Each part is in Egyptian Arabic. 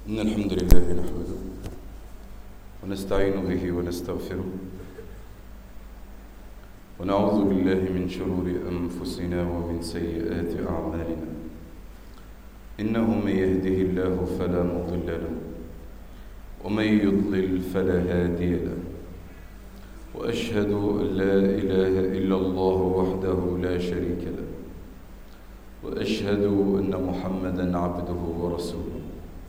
إن الحمد لله نحمده ونستعين به ونستغفره ونعوذ بالله من شرور أنفسنا ومن سيئات أعمالنا إنه من يهده الله فلا مضل له ومن يضلل فلا هادي له وأشهد أن لا إله إلا الله وحده لا شريك له وأشهد أن محمدا عبده ورسوله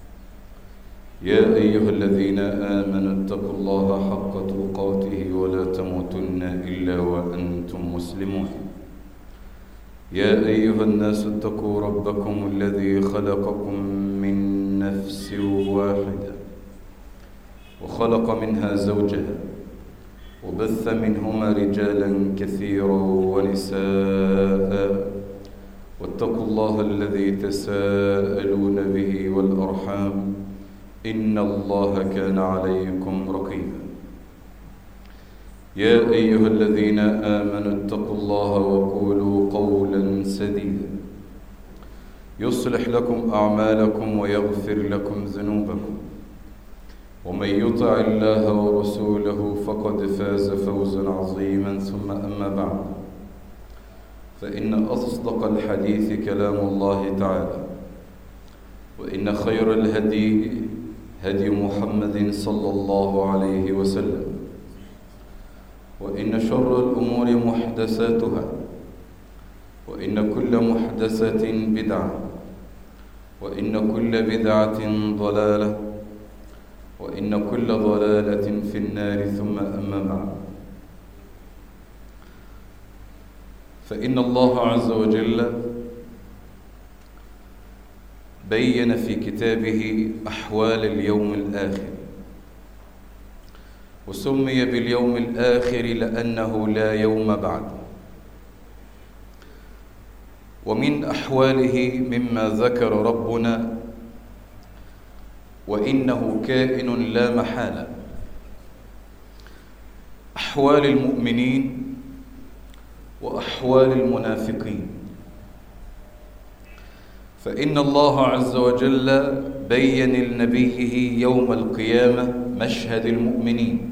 يا أيها الذين آمنوا اتقوا الله حق تقاته ولا تموتن إلا وأنتم مسلمون يا أيها الناس اتقوا ربكم الذي خلقكم من نفس واحدة وخلق منها زوجها وبث منهما رجالا كثيرا ونساء واتقوا الله الذي تساءلون به والأرحام إن الله كان عليكم رقيبا يا أيها الذين آمنوا اتقوا الله وقولوا قولا سديدا يصلح لكم أعمالكم ويغفر لكم ذنوبكم ومن يطع الله ورسوله فقد فاز فوزا عظيما ثم أما بعد فإن أصدق الحديث كلام الله تعالى وإن خير الهدي هدي محمد صلى الله عليه وسلم وإن شر الأمور محدثاتها وإن كل محدثة بدعة وإن كل بدعة ضلالة وإن كل ضلالة في النار ثم أما بعد فإن الله عز وجل بين في كتابه أحوال اليوم الآخر وسمي باليوم الآخر لأنه لا يوم بعد ومن أحواله مما ذكر ربنا وإنه كائن لا محالة أحوال المؤمنين وأحوال المنافقين فإن الله عز وجل بين لنبيه يوم القيامة مشهد المؤمنين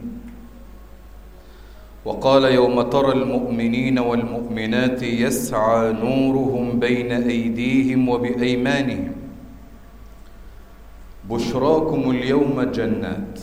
وقال يوم ترى المؤمنين والمؤمنات يسعى نورهم بين أيديهم وبأيمانهم بشراكم اليوم جنات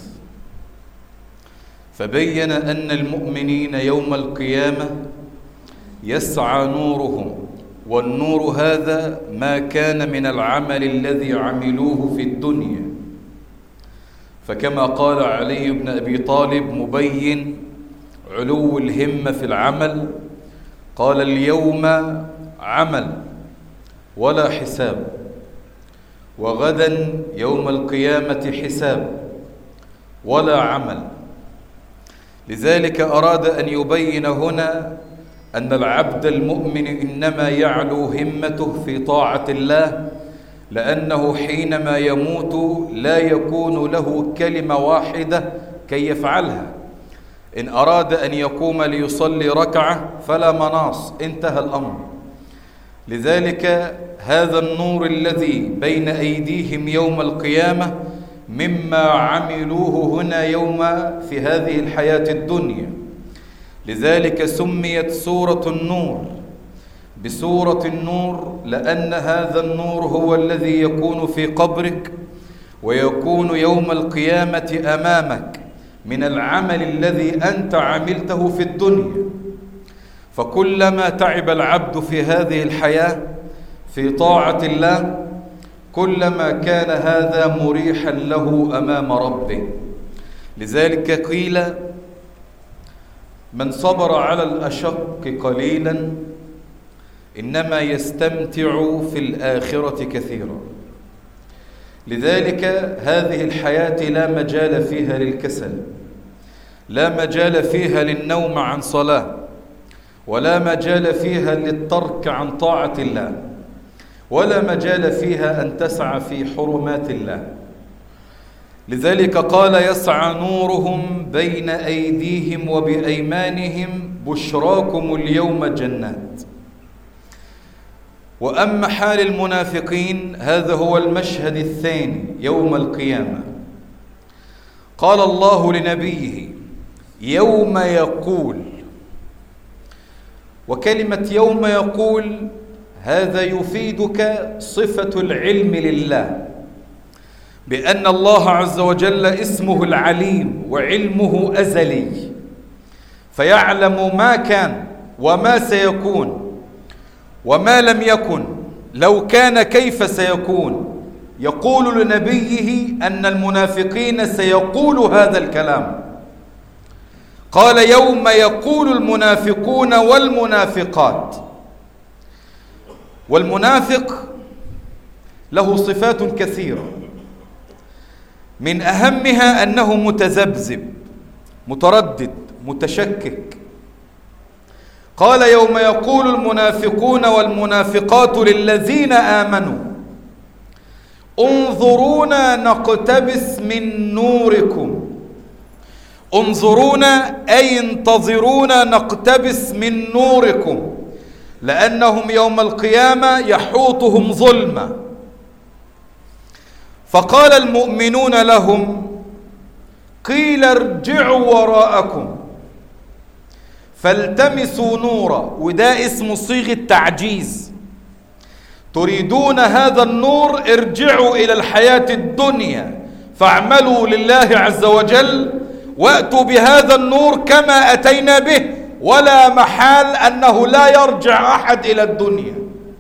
فبين أن المؤمنين يوم القيامة يسعى نورهم والنور هذا ما كان من العمل الذي عملوه في الدنيا فكما قال علي بن أبي طالب مبين علو الهمة في العمل قال اليوم عمل ولا حساب وغدا يوم القيامة حساب ولا عمل لذلك أراد أن يبين هنا أن العبد المؤمن إنما يعلو همته في طاعة الله لأنه حينما يموت لا يكون له كلمة واحدة كي يفعلها إن أراد أن يقوم ليصلي ركعة فلا مناص انتهى الأمر لذلك هذا النور الذي بين أيديهم يوم القيامة مما عملوه هنا يوم في هذه الحياة الدنيا لذلك سميت سورة النور بسورة النور لأن هذا النور هو الذي يكون في قبرك ويكون يوم القيامة أمامك من العمل الذي أنت عملته في الدنيا فكلما تعب العبد في هذه الحياة في طاعة الله كلما كان هذا مريحا له أمام ربه لذلك قيل من صبر على الأشق قليلا إنما يستمتع في الآخرة كثيرا لذلك هذه الحياة لا مجال فيها للكسل لا مجال فيها للنوم عن صلاة ولا مجال فيها للترك عن طاعة الله ولا مجال فيها أن تسعى في حرمات الله لذلك قال يسعى نورهم بين أيديهم وبأيمانهم بشراكم اليوم جنات وأما حال المنافقين هذا هو المشهد الثاني يوم القيامة قال الله لنبيه يوم يقول وكلمة يوم يقول هذا يفيدك صفة العلم لله بأن الله عز وجل اسمه العليم وعلمه أزلي فيعلم ما كان وما سيكون وما لم يكن لو كان كيف سيكون يقول لنبيه أن المنافقين سيقول هذا الكلام قال يوم يقول المنافقون والمنافقات والمنافق له صفات كثيرة من أهمها أنه متذبذب متردد متشكك قال يوم يقول المنافقون والمنافقات للذين آمنوا انظرونا نقتبس من نوركم انظرونا أي انتظرونا نقتبس من نوركم لأنهم يوم القيامة يحوطهم ظلمة فقال المؤمنون لهم قيل ارجعوا وراءكم فالتمسوا نورا وده اسم صيغة تعجيز تريدون هذا النور ارجعوا إلى الحياة الدنيا فاعملوا لله عز وجل واتوا بهذا النور كما أتينا به ولا محال أنه لا يرجع أحد إلى الدنيا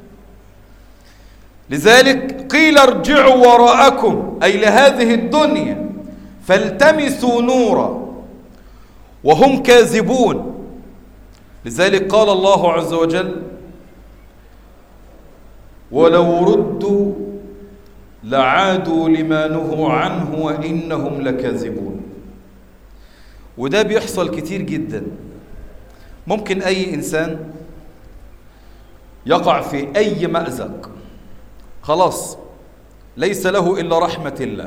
لذلك قيل ارجعوا وراءكم أي لهذه الدنيا فالتمسوا نورا وهم كاذبون لذلك قال الله عز وجل ولو ردوا لعادوا لما نهوا عنه وإنهم لكاذبون وده بيحصل كتير جدا ممكن أي إنسان يقع في أي مأزق خلاص ليس له إلا رحمة الله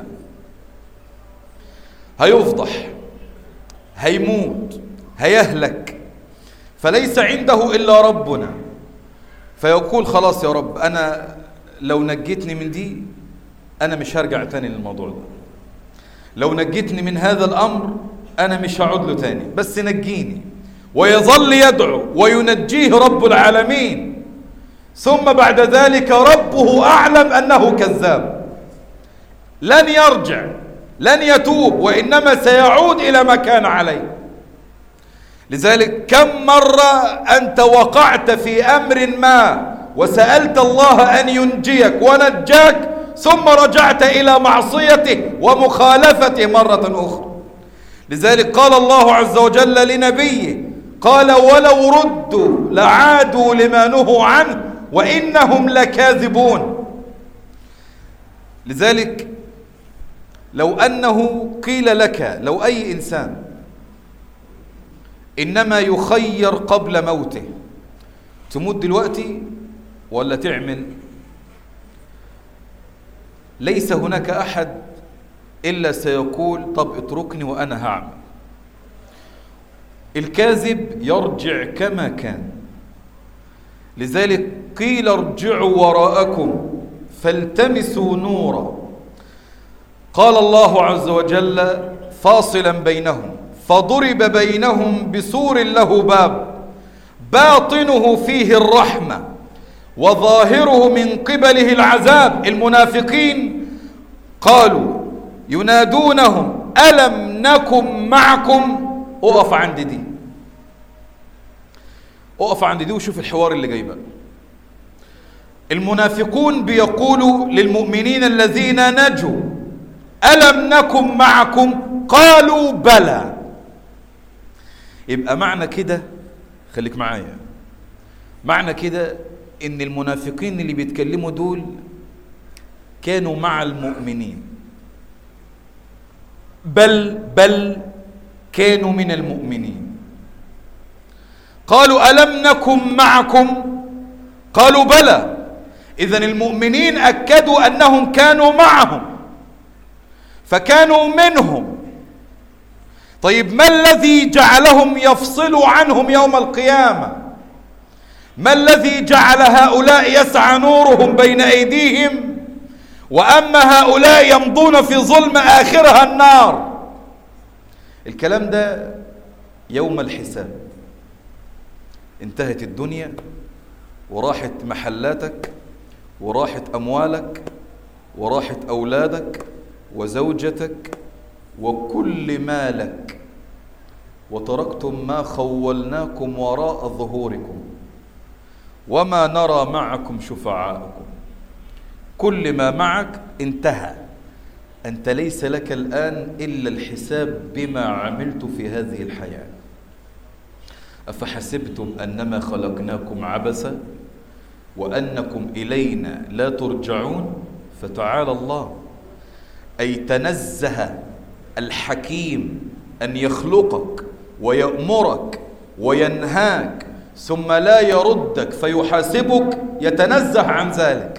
هيفضح هيموت هيهلك فليس عنده إلا ربنا فيقول خلاص يا رب أنا لو نجيتني من دي أنا مش هرجع تاني للموضوع ده لو نجيتني من هذا الأمر أنا مش هعود له تاني بس نجيني ويظل يدعو وينجيه رب العالمين ثم بعد ذلك ربه أعلم أنه كذاب لن يرجع لن يتوب وإنما سيعود إلى ما كان عليه لذلك كم مرة أنت وقعت في أمر ما وسألت الله أن ينجيك ونجاك ثم رجعت إلى معصيته ومخالفته مرة أخرى لذلك قال الله عز وجل لنبيه قال ولو ردوا لعادوا لما نهوا عنه وإنهم لكاذبون لذلك لو أنه قيل لك لو أي إنسان إنما يخير قبل موته تموت دلوقتي ولا تعمل ليس هناك أحد إلا سيقول طب اتركني وأنا هعمل الكاذب يرجع كما كان لذلك قيل ارجعوا وراءكم فالتمسوا نورا قال الله عز وجل فاصلا بينهم فضرب بينهم بسور له باب باطنه فيه الرحمة وظاهره من قبله العذاب المنافقين قالوا ينادونهم ألم نكن معكم اقف عند دي اقف عند دي وشوف الحوار اللي جاي بقى المنافقون بيقولوا للمؤمنين الذين نجوا ألم نكن معكم قالوا بلى يبقى معنى كده خليك معايا معنى كده ان المنافقين اللي بيتكلموا دول كانوا مع المؤمنين بل بل كانوا من المؤمنين قالوا ألم نكن معكم قالوا بلى إذن المؤمنين أكدوا أنهم كانوا معهم فكانوا منهم طيب ما الذي جعلهم يفصلوا عنهم يوم القيامة ما الذي جعل هؤلاء يسعى نورهم بين أيديهم وأما هؤلاء يمضون في ظلم آخرها النار الكلام ده يوم الحساب انتهت الدنيا وراحت محلاتك وراحت أموالك وراحت أولادك وزوجتك وكل مالك وتركتم ما خولناكم وراء ظهوركم وما نرى معكم شفعاءكم كل ما معك انتهى أنت ليس لك الآن إلا الحساب بما عملت في هذه الحياة أفحسبتم أنما خلقناكم عبثا وأنكم إلينا لا ترجعون فتعالى الله أي تنزه الحكيم أن يخلقك ويأمرك وينهاك ثم لا يردك فيحاسبك يتنزه عن ذلك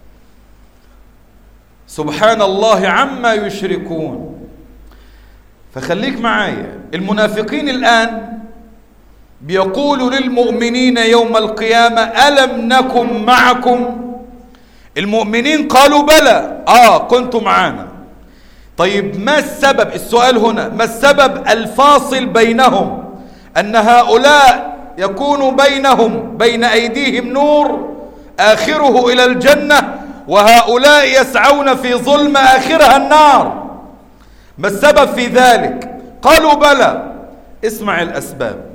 سبحان الله عما يشركون فخليك معايا المنافقين الآن بيقولوا للمؤمنين يوم القيامة ألم نكن معكم المؤمنين قالوا بلى آه كنتم معانا طيب ما السبب السؤال هنا ما السبب الفاصل بينهم أن هؤلاء يكون بينهم بين أيديهم نور آخره إلى الجنة وهؤلاء يسعون في ظلم آخرها النار ما السبب في ذلك قالوا بلى اسمع الأسباب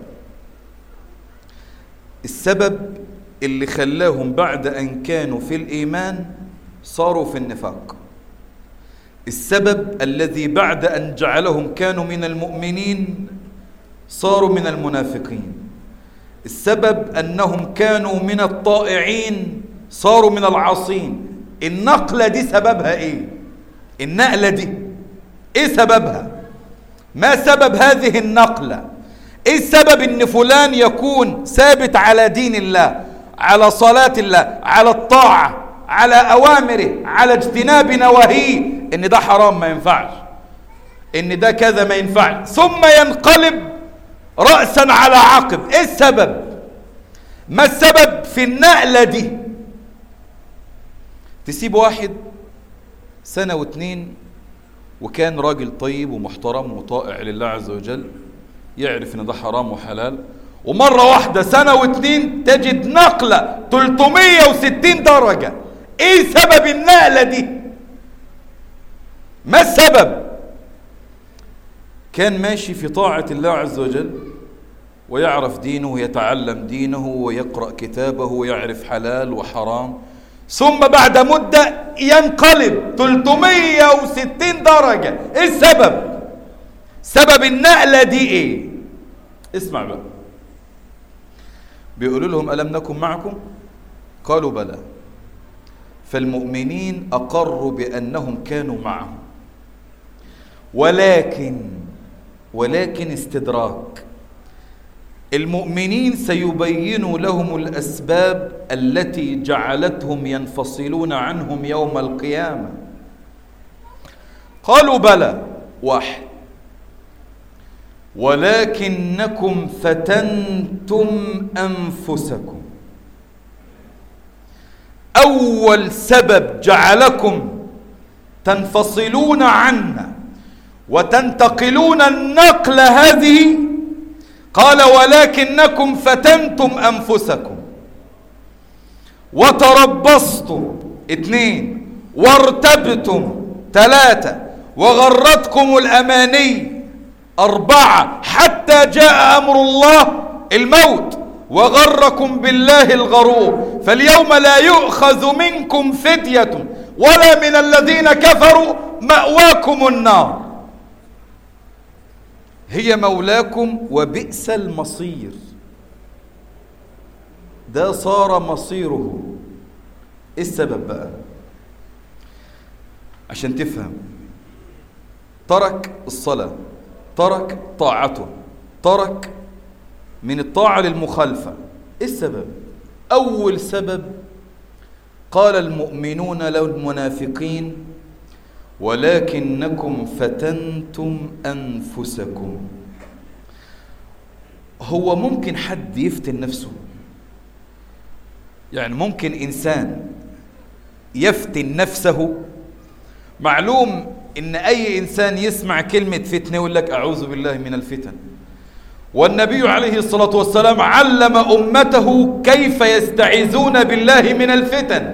السبب اللي خلاهم بعد أن كانوا في الإيمان صاروا في النفاق السبب الذي بعد أن جعلهم كانوا من المؤمنين صاروا من المنافقين السبب أنهم كانوا من الطائعين صاروا من العاصين النقلة دي سببها إيه النقلة دي إيه سببها ما سبب هذه النقلة إيه السبب إن فلان يكون ثابت على دين الله على صلاة الله على الطاعة على أوامره على اجتناب نواهيه إن ده حرام ما ينفعش إن ده كذا ما ينفعش ثم ينقلب رأسا على عقب إيه السبب ما السبب في النقلة دي تسيب واحد سنة واتنين وكان راجل طيب ومحترم وطائع لله عز وجل يعرف ان ده حرام وحلال ومرة واحدة سنة واتنين تجد نقلة 360 درجة ايه سبب النقلة دي ما السبب كان ماشي في طاعة الله عز وجل ويعرف دينه ويتعلم دينه ويقرأ كتابه ويعرف حلال وحرام ثم بعد مدة ينقلب 360 درجة ايه السبب سبب النقلة دي ايه اسمع بقى بيقولوا لهم ألم نكن معكم قالوا بلى فالمؤمنين أقروا بأنهم كانوا معهم ولكن ولكن استدراك المؤمنين سيبين لهم الأسباب التي جعلتهم ينفصلون عنهم يوم القيامة قالوا بلى واحد ولكنكم فتنتم أنفسكم أول سبب جعلكم تنفصلون عنا وتنتقلون النقلة هذه قال ولكنكم فتنتم أنفسكم وتربصتم اثنين وارتبتم ثلاثة وغرتكم الأماني أربعة حتى جاء أمر الله الموت وغركم بالله الغرور فاليوم لا يؤخذ منكم فدية ولا من الذين كفروا مأواكم النار هي مولاكم وبئس المصير ده صار مصيره ايه السبب بقى عشان تفهم ترك الصلاة ترك طاعته ترك من الطاعة للمخالفة ايه السبب اول سبب قال المؤمنون للمنافقين ولكنكم فتنتم انفسكم هو ممكن حد يفتن نفسه يعني ممكن إنسان يفتن نفسه معلوم إن أي إنسان يسمع كلمة فتنة يقول لك أعوذ بالله من الفتن والنبي عليه الصلاة والسلام علم أمته كيف يستعيذون بالله من الفتن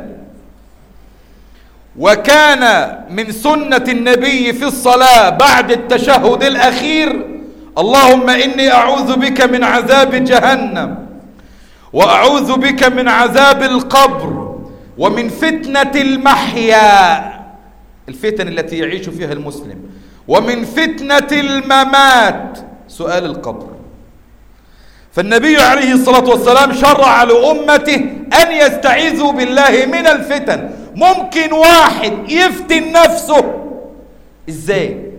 وكان من سنة النبي في الصلاة بعد التشهد الأخير اللهم إني أعوذ بك من عذاب جهنم وأعوذ بك من عذاب القبر ومن فتنة المحيا الفتن التي يعيش فيها المسلم ومن فتنة الممات سؤال القبر فالنبي عليه الصلاة والسلام شرع لأمته أن يستعيذوا بالله من الفتن ممكن واحد يفتن نفسه ازاي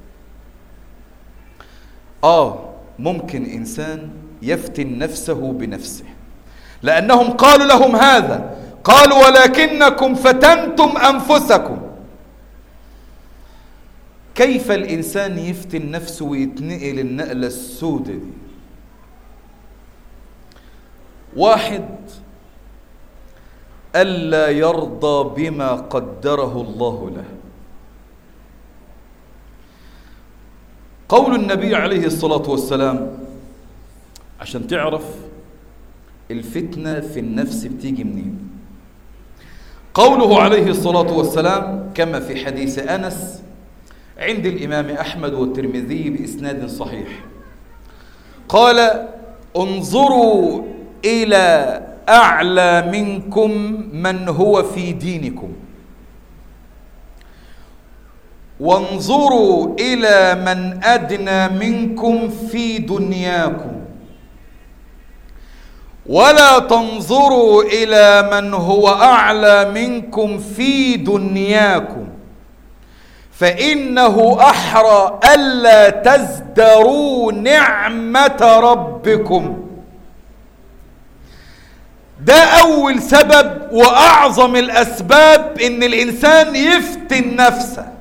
اه ممكن انسان يفتن نفسه بنفسه لانهم قالوا لهم هذا قالوا ولكنكم فتنتم انفسكم كيف الانسان يفتن نفسه ويتنقل النقله السوداء دي واحد ألا يرضى بما قدره الله له قول النبي عليه الصلاة والسلام عشان تعرف الفتنة في النفس بتيجي منين قوله عليه الصلاة والسلام كما في حديث أنس عند الإمام أحمد والترمذي بإسناد صحيح قال انظروا إلى أعلى منكم من هو في دينكم وانظروا إلى من أدنى منكم في دنياكم ولا تنظروا إلى من هو أعلى منكم في دنياكم فإنه أحرى ألا تزدروا نعمة ربكم ده أول سبب وأعظم الأسباب إن الإنسان يفتن نفسه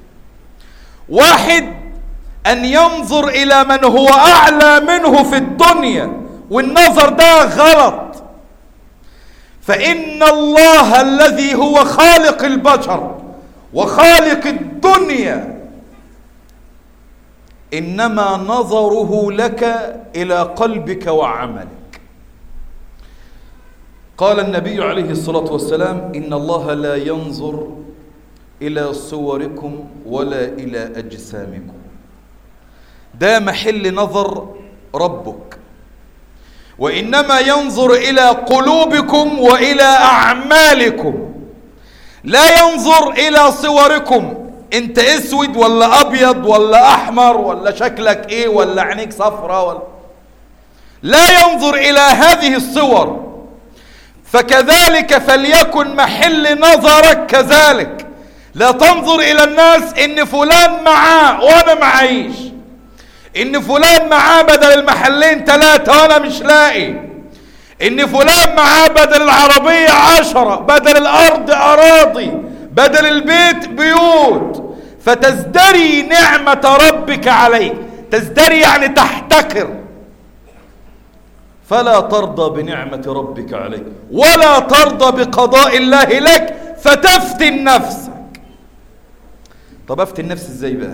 واحد أن ينظر إلى من هو أعلى منه في الدنيا والنظر ده غلط فإن الله الذي هو خالق البشر وخالق الدنيا إنما نظره لك إلى قلبك وعملك قال النبي عليه الصلاة والسلام إن الله لا ينظر إلى صوركم ولا إلى أجسامكم ده محل نظر ربك وإنما ينظر إلى قلوبكم وإلى أعمالكم لا ينظر إلى صوركم أنت أسود ولا أبيض ولا أحمر ولا شكلك إيه ولا عينيك صفرة ولا لا ينظر إلى هذه الصور فكذلك فليكن محل نظرك كذلك لا تنظر إلى الناس إن فلان معاه وأنا معيش إن فلان معاه بدل المحلين ثلاثة وأنا مش لاقي إن فلان معاه بدل العربية عشرة بدل الأرض أراضي بدل البيت بيوت فتزدري نعمة ربك عليك تزدري يعني تحتكر فلا ترضى بنعمة ربك عليك ولا ترضى بقضاء الله لك فتفتن نفسك طب افتن نفسي ازاي بقى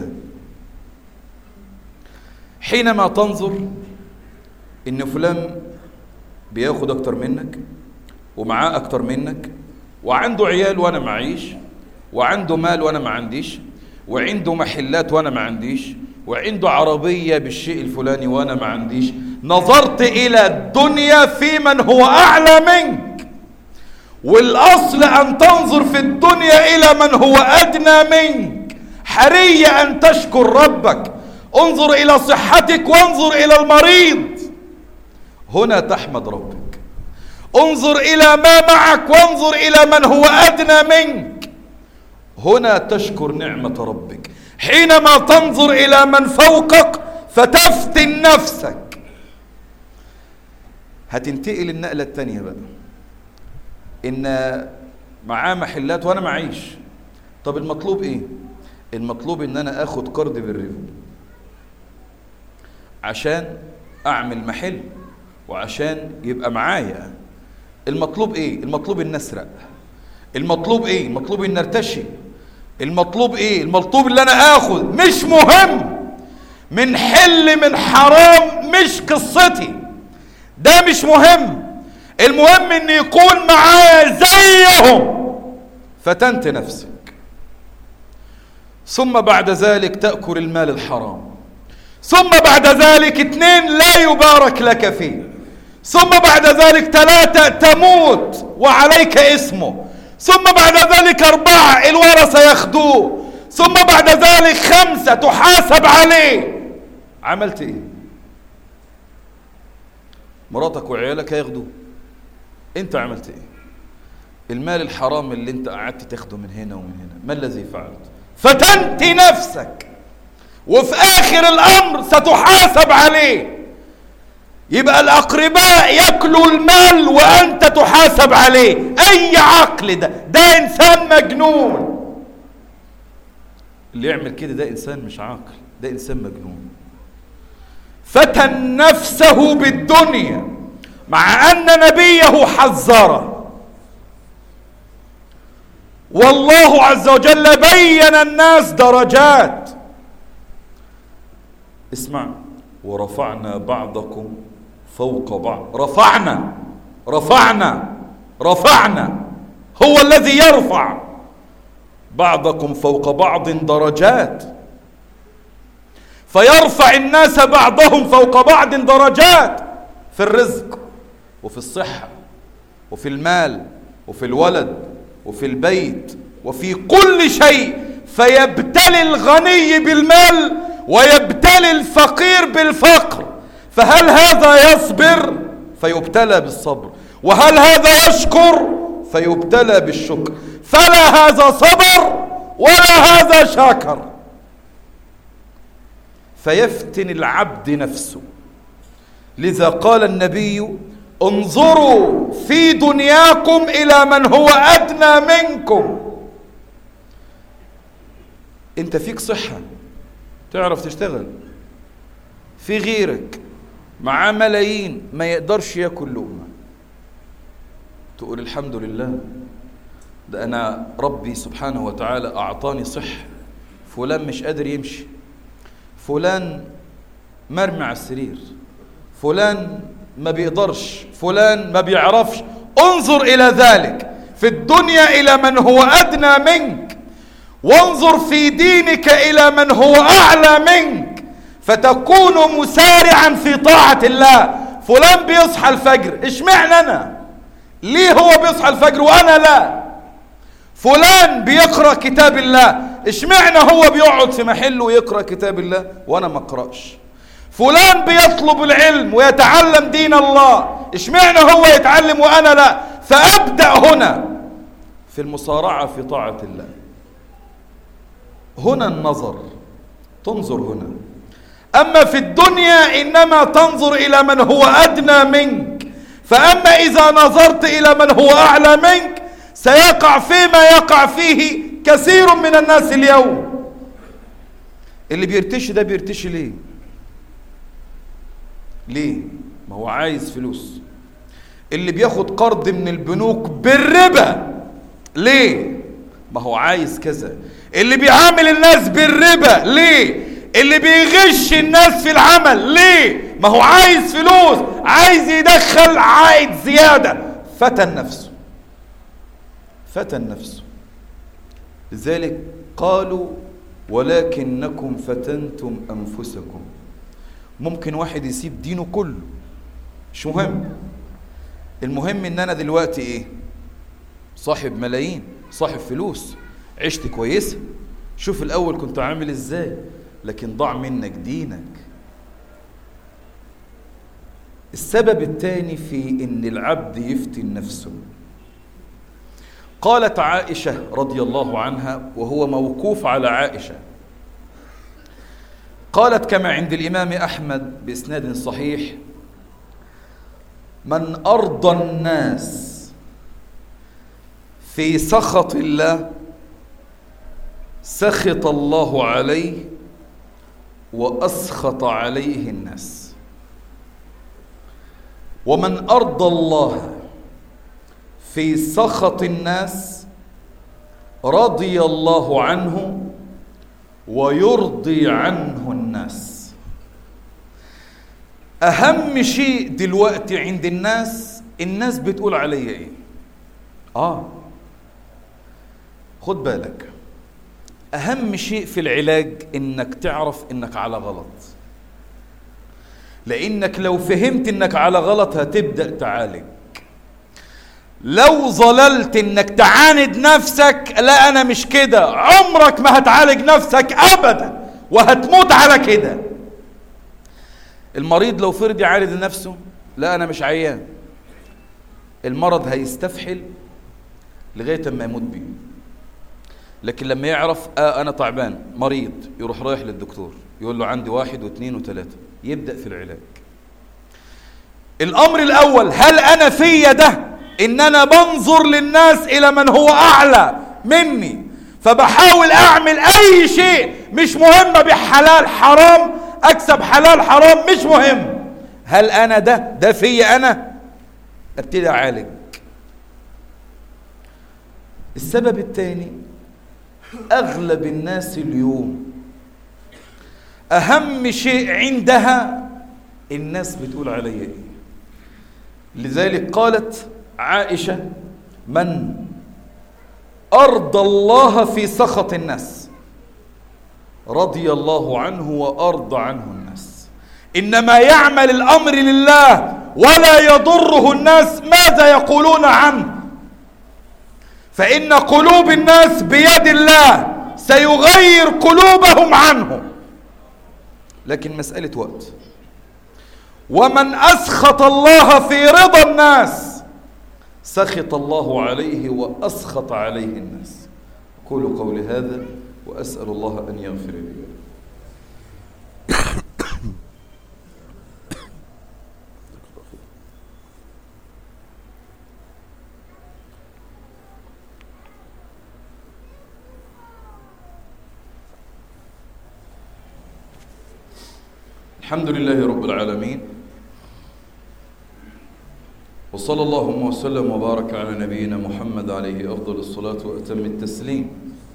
حينما تنظر ان فلان بياخد اكتر منك ومعاه اكتر منك وعنده عيال وانا معيش وعنده مال وانا ما عنديش وعنده محلات وانا ما عنديش وعنده عربية بالشيء الفلاني وانا ما عنديش نظرت الى الدنيا في من هو اعلى منك والاصل ان تنظر في الدنيا الى من هو ادنى منك حري ان تشكر ربك انظر الى صحتك وانظر الى المريض هنا تحمد ربك انظر الى ما معك وانظر الى من هو ادنى منك هنا تشكر نعمه ربك حينما تنظر الى من فوقك فتفتن نفسك هتنتقل النقله الثانيه بقى ان معاه محلات وانا معيش طب المطلوب ايه المطلوب ان انا اخد قرض بالربا عشان اعمل محل وعشان يبقى معايا المطلوب ايه المطلوب ان نسرق المطلوب ايه المطلوب ان نرتشي المطلوب ايه المطلوب اللي انا اخذ مش مهم من حل من حرام مش قصتي ده مش مهم المهم ان يكون معايا زيهم فتنت نفسك ثم بعد ذلك تأكل المال الحرام ثم بعد ذلك اثنين لا يبارك لك فيه ثم بعد ذلك ثلاثة تموت وعليك اسمه ثم بعد ذلك أربعة الورثة ياخدوه ثم بعد ذلك خمسة تحاسب عليه عملت ايه مراتك وعيالك هياخدوه انت عملت ايه المال الحرام اللي انت قعدت تاخده من هنا ومن هنا ما الذي فعلت فتنت نفسك وفي اخر الامر ستحاسب عليه يبقى الاقرباء ياكلوا المال وانت تحاسب عليه اي عقل ده ده انسان مجنون اللي يعمل كده ده انسان مش عاقل ده انسان مجنون فتن نفسه بالدنيا مع ان نبيه حذره والله عز وجل بين الناس درجات اسمع ورفعنا بعضكم فوق بعض رفعنا رفعنا رفعنا هو الذي يرفع بعضكم فوق بعض درجات فيرفع الناس بعضهم فوق بعض درجات في الرزق وفي الصحة وفي المال وفي الولد وفي البيت وفي كل شيء فيبتلي الغني بالمال ويبتلي الفقير بالفقر فهل هذا يصبر فيبتلى بالصبر وهل هذا يشكر فيبتلى بالشكر فلا هذا صبر ولا هذا شاكر فيفتن العبد نفسه لذا قال النبي انظروا في دنياكم الى من هو ادنى منكم انت فيك صحه تعرف تشتغل في غيرك معاه ملايين ما يقدرش ياكل لقمه تقول الحمد لله ده انا ربي سبحانه وتعالى اعطاني صحه فلان مش قادر يمشي فلان مرمي على السرير فلان ما بيقدرش فلان ما بيعرفش انظر الى ذلك في الدنيا الى من هو ادنى منك وانظر في دينك الى من هو اعلى منك فتكون مسارعا في طاعه الله فلان بيصحى الفجر اشمعنى انا ليه هو بيصحى الفجر وانا لا فلان بيقرا كتاب الله اشمعنى هو بيقعد في محله ويقرا كتاب الله وانا ما اقراش فلان بيطلب العلم ويتعلم دين الله اشمعنى هو يتعلم وانا لا فابدا هنا في المصارعه في طاعه الله هنا النظر تنظر هنا اما في الدنيا انما تنظر الى من هو ادنى منك فاما اذا نظرت الى من هو اعلى منك سيقع فيما يقع فيه كثير من الناس اليوم اللي بيرتشي ده بيرتشي ليه ليه ما هو عايز فلوس اللي بياخد قرض من البنوك بالربا ليه ما هو عايز كذا اللي بيعامل الناس بالربا ليه اللي بيغش الناس في العمل ليه ما هو عايز فلوس عايز يدخل عائد زيادة فتن نفسه فتن نفسه لذلك قالوا ولكنكم فتنتم أنفسكم ممكن واحد يسيب دينه كله مش مهم المهم ان انا دلوقتي ايه صاحب ملايين صاحب فلوس عشت كويسة شوف الاول كنت عامل ازاي لكن ضاع منك دينك السبب الثاني في ان العبد يفتن نفسه قالت عائشة رضي الله عنها وهو موقوف على عائشة قالت كما عند الإمام أحمد بإسناد صحيح من أرضى الناس في سخط الله سخط الله عليه وأسخط عليه الناس ومن أرضى الله في سخط الناس رضي الله عنه ويرضي عنه الناس اهم شيء دلوقتي عند الناس الناس بتقول عليا ايه اه خد بالك اهم شيء في العلاج انك تعرف انك على غلط لانك لو فهمت انك على غلط هتبدا تعالج لو ظللت انك تعاند نفسك لا انا مش كده عمرك ما هتعالج نفسك ابدا وهتموت على كده المريض لو فرض يعالج نفسه لا انا مش عيان المرض هيستفحل لغايه ما يموت بيه لكن لما يعرف آه انا تعبان مريض يروح رايح للدكتور يقول له عندي واحد واثنين وثلاثه يبدا في العلاج الامر الاول هل انا في ده ان انا بنظر للناس الى من هو اعلى مني فبحاول اعمل اي شيء مش مهم بحلال حرام اكسب حلال حرام مش مهم هل انا ده ده في انا ابتدي اعالج السبب الثاني اغلب الناس اليوم اهم شيء عندها الناس بتقول علي ايه لذلك قالت عائشه من ارضى الله في سخط الناس رضي الله عنه وارضى عنه الناس انما يعمل الامر لله ولا يضره الناس ماذا يقولون عنه فان قلوب الناس بيد الله سيغير قلوبهم عنه لكن مساله وقت ومن اسخط الله في رضا الناس سخط الله عليه واسخط عليه الناس قولوا قولي هذا واسال الله ان يغفر لي الحمد لله رب العالمين وصلى اللهم وسلم وبارك على نبينا محمد عليه افضل الصلاه واتم التسليم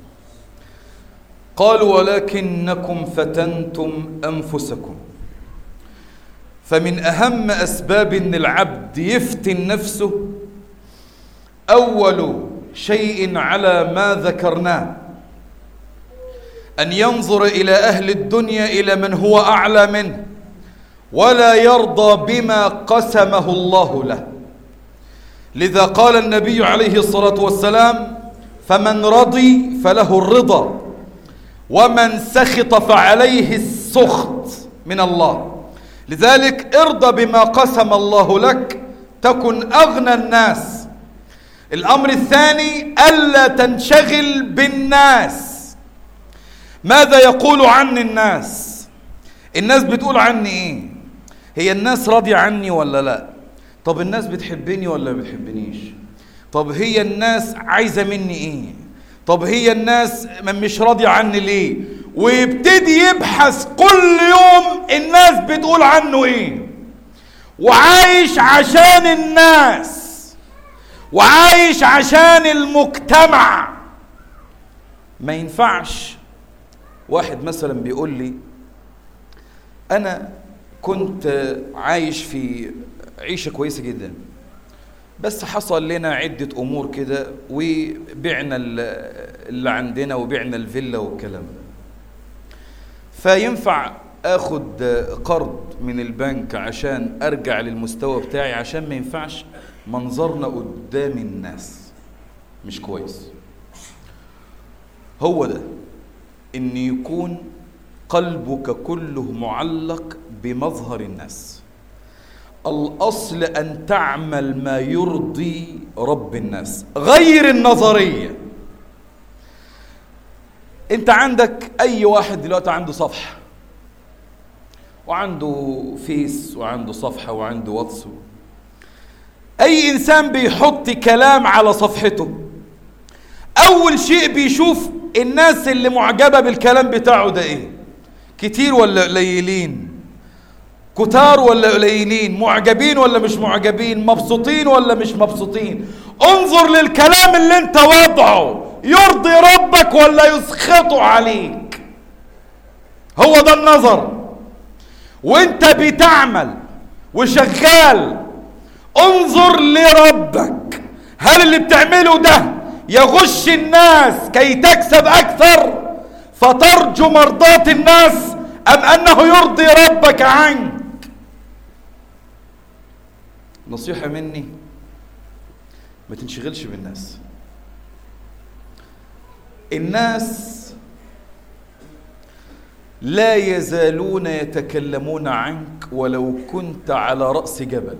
قالوا ولكنكم فتنتم انفسكم فمن اهم اسباب ان العبد يفتن نفسه اول شيء على ما ذكرناه ان ينظر الى اهل الدنيا الى من هو اعلى منه ولا يرضى بما قسمه الله له لذا قال النبي عليه الصلاه والسلام فمن رضي فله الرضا ومن سخط فعليه السخط من الله لذلك ارضى بما قسم الله لك تكن اغنى الناس الامر الثاني الا تنشغل بالناس ماذا يقول عني الناس الناس بتقول عني ايه هي الناس راضية عني ولا لا طب الناس بتحبني ولا ما بتحبنيش طب هي الناس عايزة مني ايه طب هي الناس مش راضية عني ليه ويبتدي يبحث كل يوم الناس بتقول عنه ايه وعايش عشان الناس وعايش عشان المجتمع ما ينفعش واحد مثلا بيقول لي انا كنت عايش في عيشه كويسه جدا بس حصل لنا عده امور كده وبعنا اللي عندنا وبعنا الفيلا والكلام فينفع اخد قرض من البنك عشان ارجع للمستوى بتاعي عشان ما ينفعش منظرنا قدام الناس مش كويس هو ده ان يكون قلبك كله معلق بمظهر الناس الاصل ان تعمل ما يرضي رب الناس غير النظريه انت عندك اي واحد دلوقتي عنده صفحه وعنده فيس وعنده صفحه وعنده واتس اي انسان بيحط كلام على صفحته اول شيء بيشوف الناس اللي معجبه بالكلام بتاعه ده ايه كتير ولا قليلين كتار ولا قليلين معجبين ولا مش معجبين مبسوطين ولا مش مبسوطين انظر للكلام اللي انت وضعه يرضي ربك ولا يسخطه عليك هو ده النظر وانت بتعمل وشغال انظر لربك هل اللي بتعمله ده يغش الناس كي تكسب اكثر فترجو مرضاة الناس ام انه يرضي ربك عنك نصيحة مني ما تنشغلش بالناس الناس لا يزالون يتكلمون عنك ولو كنت على رأس جبل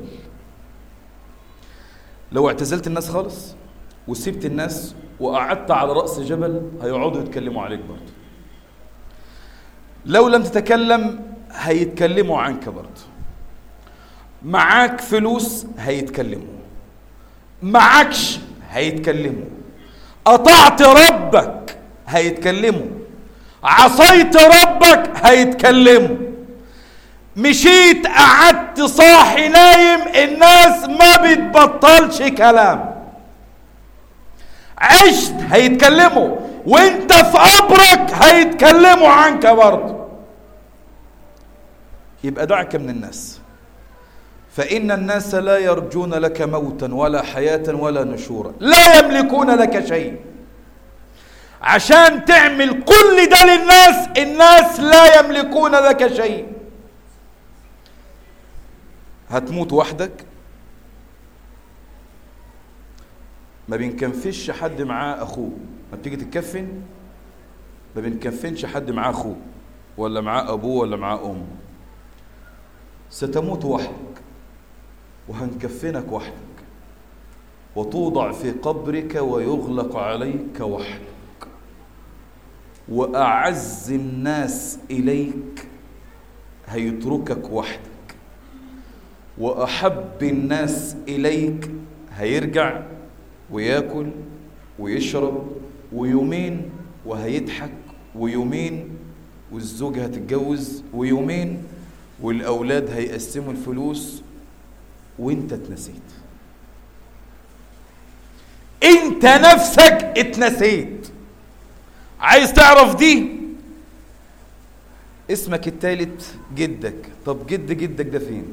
لو اعتزلت الناس خالص وسبت الناس وقعدت على رأس جبل هيقعدوا يتكلموا عليك برضه لو لم تتكلم هيتكلموا عنك برضه معاك فلوس هيتكلموا معكش هيتكلموا قطعت ربك هيتكلموا عصيت ربك هيتكلموا مشيت قعدت صاحي نايم الناس ما بتبطلش كلام عشت هيتكلموا وانت في قبرك هيتكلموا عنك برضه يبقى دعك من الناس فإن الناس لا يرجون لك موتا ولا حياة ولا نشورا لا يملكون لك شيء عشان تعمل كل ده للناس الناس لا يملكون لك شيء هتموت وحدك ما بينكفش حد معاه اخوه ما بتيجي تتكفن ما بينكفنش حد معاه اخوه ولا معاه ابوه ولا معاه امه ستموت وحدك وهنكفنك وحدك وتوضع في قبرك ويغلق عليك وحدك وأعز الناس إليك هيتركك وحدك وأحب الناس إليك هيرجع وياكل ويشرب ويومين وهيضحك ويومين والزوجة هتتجوز ويومين والأولاد هيقسموا الفلوس وانت اتنسيت انت نفسك اتنسيت عايز تعرف دي اسمك التالت جدك طب جد جدك ده فين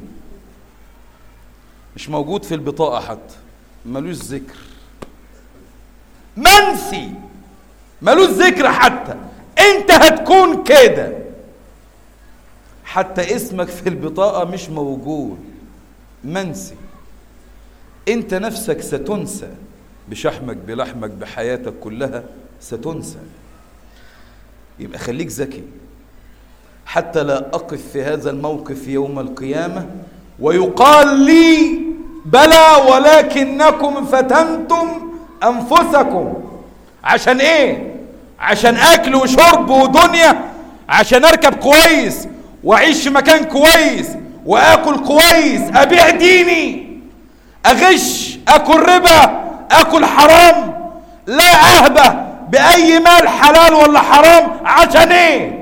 مش موجود في البطاقة حتى ملوش ذكر منسي ملوش ذكر حتى انت هتكون كده حتى اسمك في البطاقة مش موجود منسي انت نفسك ستنسى بشحمك بلحمك بحياتك كلها ستنسى يبقى خليك ذكي حتى لا أقف في هذا الموقف يوم القيامة ويقال لي بلى ولكنكم فتنتم أنفسكم عشان إيه؟ عشان أكل وشرب ودنيا عشان أركب كويس وأعيش في مكان كويس وآكل كويس أبيع ديني أغش أكل ربا أكل حرام لا أهبه بأي مال حلال ولا حرام عشان ايه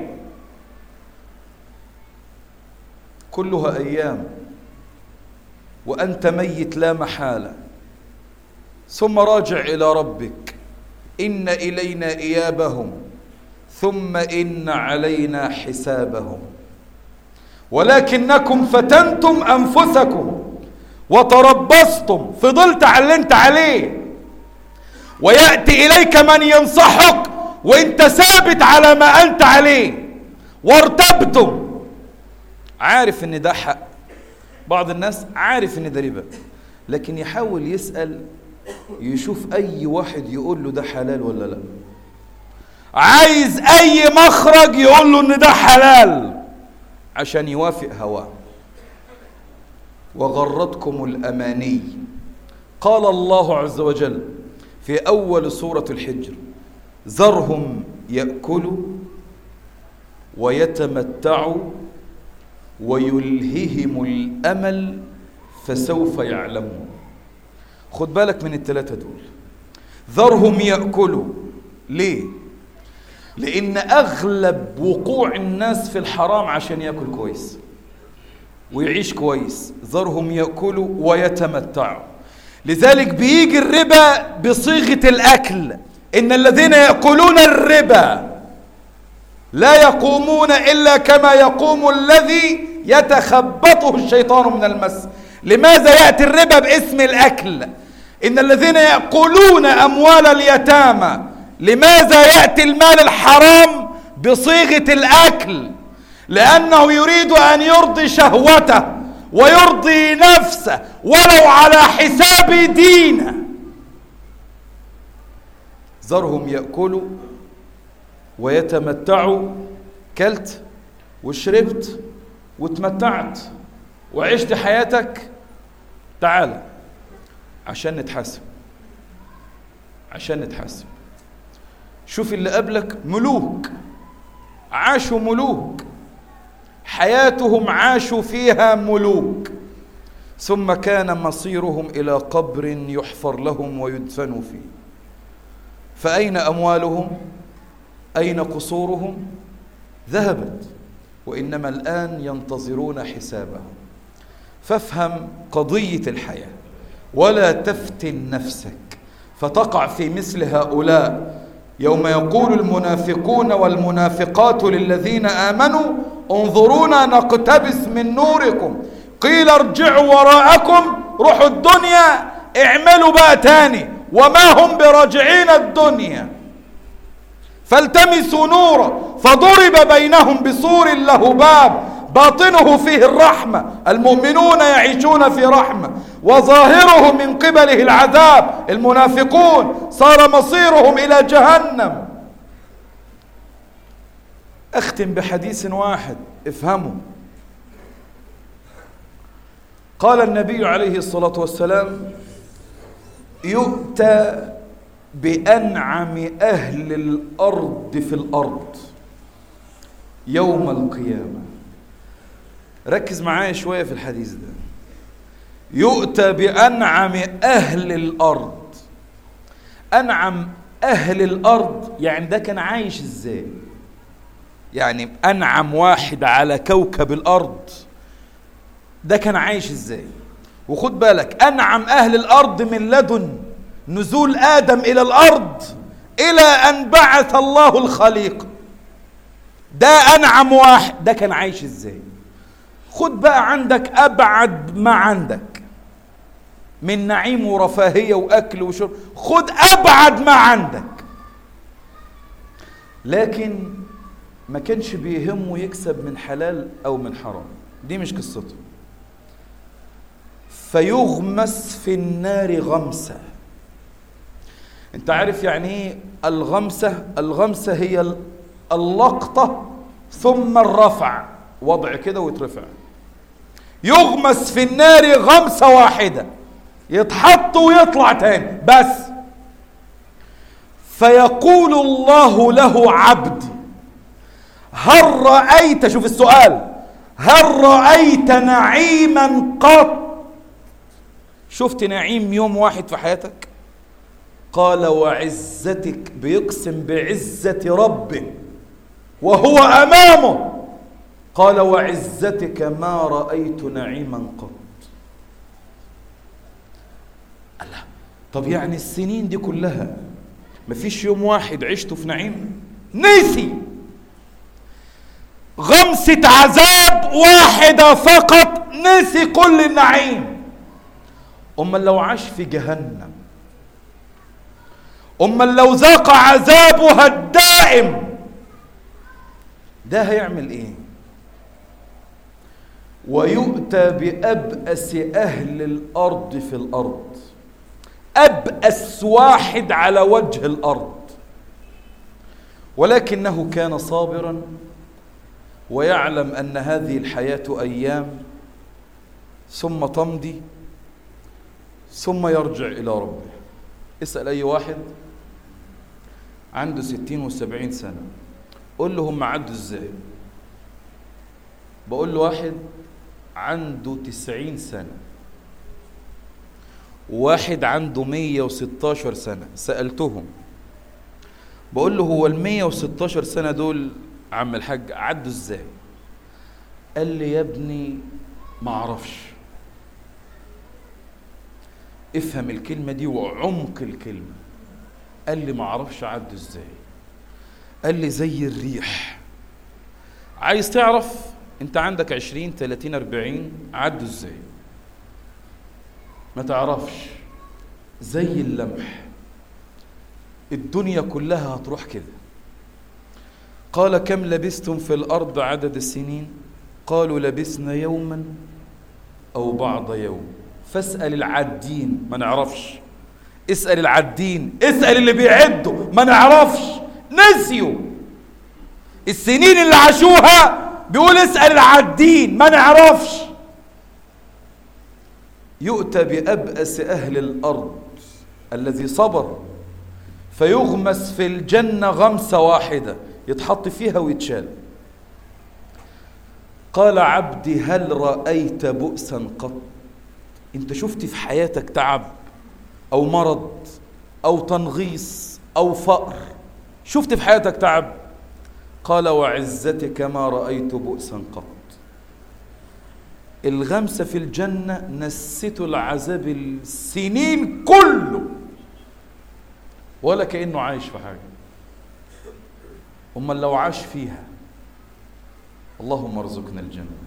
كلها أيام وأنت ميت لا محالة ثم راجع إلى ربك إن إلينا إيابهم ثم إن علينا حسابهم ولكنكم فتنتم أنفسكم وتربصتم فضلت على اللي انت عليه ويأتي إليك من ينصحك وانت ثابت على ما أنت عليه وارتبتم عارف ان ده حق بعض الناس عارف ان ده ربا لكن يحاول يسأل يشوف اي واحد يقول له ده حلال ولا لا عايز اي مخرج يقول له ان ده حلال عشان يوافق هواه وغرتكم الاماني قال الله عز وجل في أول سورة الحجر ذرهم يأكلوا ويتمتعوا ويلههم الأمل فسوف يعلمون خد بالك من الثلاثة دول ذرهم يأكلوا ليه؟ لأن أغلب وقوع الناس في الحرام عشان يأكل كويس ويعيش كويس ذرهم يأكلوا ويتمتعوا لذلك بيجي الربا بصيغة الأكل إن الذين يأكلون الربا لا يقومون إلا كما يقوم الذي يتخبطه الشيطان من المس لماذا يأتي الربا باسم الأكل إن الذين يأكلون أموال اليتامى لماذا يأتي المال الحرام بصيغة الأكل لأنه يريد أن يرضي شهوته ويرضي نفسه ولو على حساب دينه ذرهم يأكلوا ويتمتعوا كلت وشربت وتمتعت وعشت حياتك تعال عشان نتحاسب عشان نتحاسب شوف اللي قبلك ملوك عاشوا ملوك حياتهم عاشوا فيها ملوك ثم كان مصيرهم الى قبر يحفر لهم ويدفنوا فيه فاين اموالهم اين قصورهم ذهبت وانما الان ينتظرون حسابهم فافهم قضيه الحياه ولا تفتن نفسك فتقع في مثل هؤلاء يوم يقول المنافقون والمنافقات للذين امنوا انظرونا نقتبس من نوركم قيل ارجعوا وراءكم روحوا الدنيا اعملوا بقى تاني وما هم براجعين الدنيا فالتمسوا نورا فضرب بينهم بسور له باب باطنه فيه الرحمة المؤمنون يعيشون في رحمة وظاهره من قبله العذاب المنافقون صار مصيرهم إلى جهنم أختم بحديث واحد افهموا قال النبي عليه الصلاة والسلام يؤتى بأنعم أهل الأرض في الأرض يوم القيامة ركز معايا شوية في الحديث ده يؤتى بأنعم أهل الأرض أنعم أهل الأرض يعني ده كان عايش إزاي يعني أنعم واحد على كوكب الأرض ده كان عايش إزاي وخد بالك أنعم أهل الأرض من لدن نزول آدم إلى الأرض إلى أن بعث الله الخليقة ده أنعم واحد ده كان عايش إزاي خد بقى عندك أبعد ما عندك من نعيم ورفاهية وأكل وشرب خد أبعد ما عندك لكن ما كانش بيهمه يكسب من حلال أو من حرام دي مش قصته فيغمس في النار غمسة انت عارف يعني ايه الغمسة الغمسة هي اللقطة ثم الرفع وضع كده ويترفع يغمس في النار غمسة واحدة يتحط ويطلع تاني بس فيقول الله له عبدي هل رأيت شوف السؤال هل رأيت نعيما قط شفت نعيم يوم واحد في حياتك قال وعزتك بيقسم بعزة ربه وهو أمامه قال وعزتك ما رأيت نعيما قط الله طب يعني السنين دي كلها مفيش يوم واحد عشته في نعيم نسي غمسة عذاب واحدة فقط نسي كل النعيم أما لو عاش في جهنم أما لو ذاق عذابها الدائم ده هيعمل ايه ويؤتى بأبأس أهل الأرض في الأرض أبأس واحد على وجه الأرض ولكنه كان صابرا ويعلم أن هذه الحياة أيام ثم تمضي ثم يرجع إلى ربه اسأل أي واحد عنده ستين وسبعين سنة قول له هم عدوا ازاي بقول له واحد عنده تسعين سنة واحد عنده مية وستاشر سنة سألتهم بقول له هو المية وستاشر سنة دول عم الحاج عدوا ازاي قال لي يا ابني ما اعرفش افهم الكلمة دي وعمق الكلمة قال لي ما اعرفش عدوا ازاي قال لي زي الريح عايز تعرف انت عندك عشرين تلاتين اربعين عدوا ازاي ما تعرفش زي اللمح الدنيا كلها هتروح كده قال كم لبستم في الأرض عدد السنين قالوا لبسنا يوما أو بعض يوم فاسأل العادين ما نعرفش اسأل العادين اسأل اللي بيعدوا ما نعرفش نسيوا السنين اللي عاشوها بيقول اسأل العادين ما نعرفش يؤتى بأبأس أهل الأرض الذي صبر فيغمس في الجنة غمسة واحدة يتحط فيها ويتشال قال عبدي هل رأيت بؤسا قط انت شفت في حياتك تعب او مرض او تنغيص او فقر شفت في حياتك تعب قال وعزتك ما رأيت بؤسا قط الغمسة في الجنة نسيته العذاب السنين كله ولا كأنه عايش في حاجة أمال لو عاش فيها اللهم ارزقنا الجنة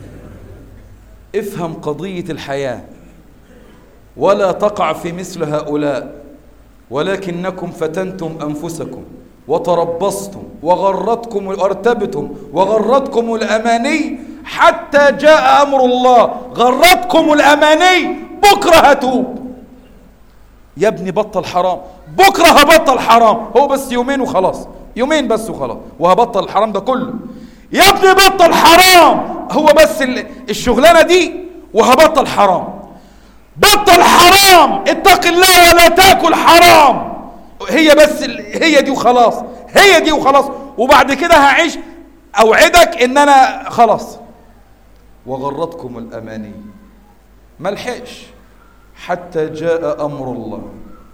افهم قضية الحياة ولا تقع في مثل هؤلاء ولكنكم فتنتم أنفسكم وتربصتم وغرتكم وارتبتم وغرتكم الأماني حتى جاء أمر الله غرتكم الأماني بكرة هتوب يا ابني بطل حرام بكرة هبطل حرام هو بس يومين وخلاص يومين بس وخلاص وهبطل الحرام ده كله يا ابني بطل حرام هو بس الشغلانة دي وهبطل حرام بطل حرام اتق الله ولا تاكل حرام هي بس هي دي وخلاص هي دي وخلاص وبعد كده هعيش اوعدك ان انا خلاص وغرتكم الاماني ما لحقش حتى جاء امر الله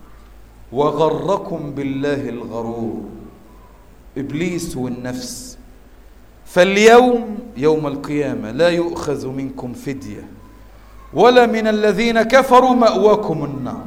وغركم بالله الغرور ابليس والنفس فاليوم يوم القيامه لا يؤخذ منكم فديه ولا من الذين كفروا ماواكم النار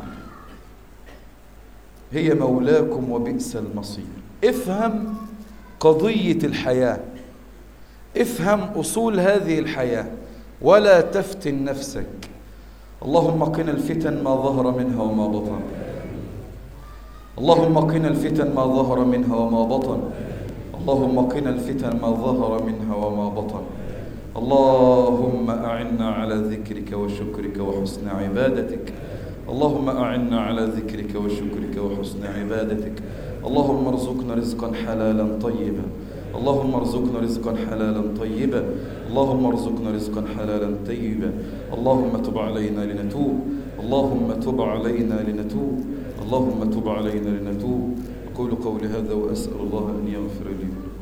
هي مولاكم وبئس المصير افهم قضيه الحياه افهم اصول هذه الحياه ولا تفتن نفسك اللهم قنا الفتن ما ظهر منها وما بطن اللهم قنا الفتن ما ظهر منها وما بطن اللهم قنا الفتن ما ظهر منها وما بطن اللهم أعنا على ذكرك وشكرك وحسن عبادتك اللهم أعنا على ذكرك وشكرك وحسن عبادتك اللهم ارزقنا رزقا حلالا طيبا اللهم ارزقنا رزقا حلالا طيبا اللهم ارزقنا رزقا حلالا طيبا اللهم تب علينا لنتوب اللهم تب علينا لنتوب اللهم تب علينا لنتوب أقول قولي هذا وأسأل الله أن يغفر لي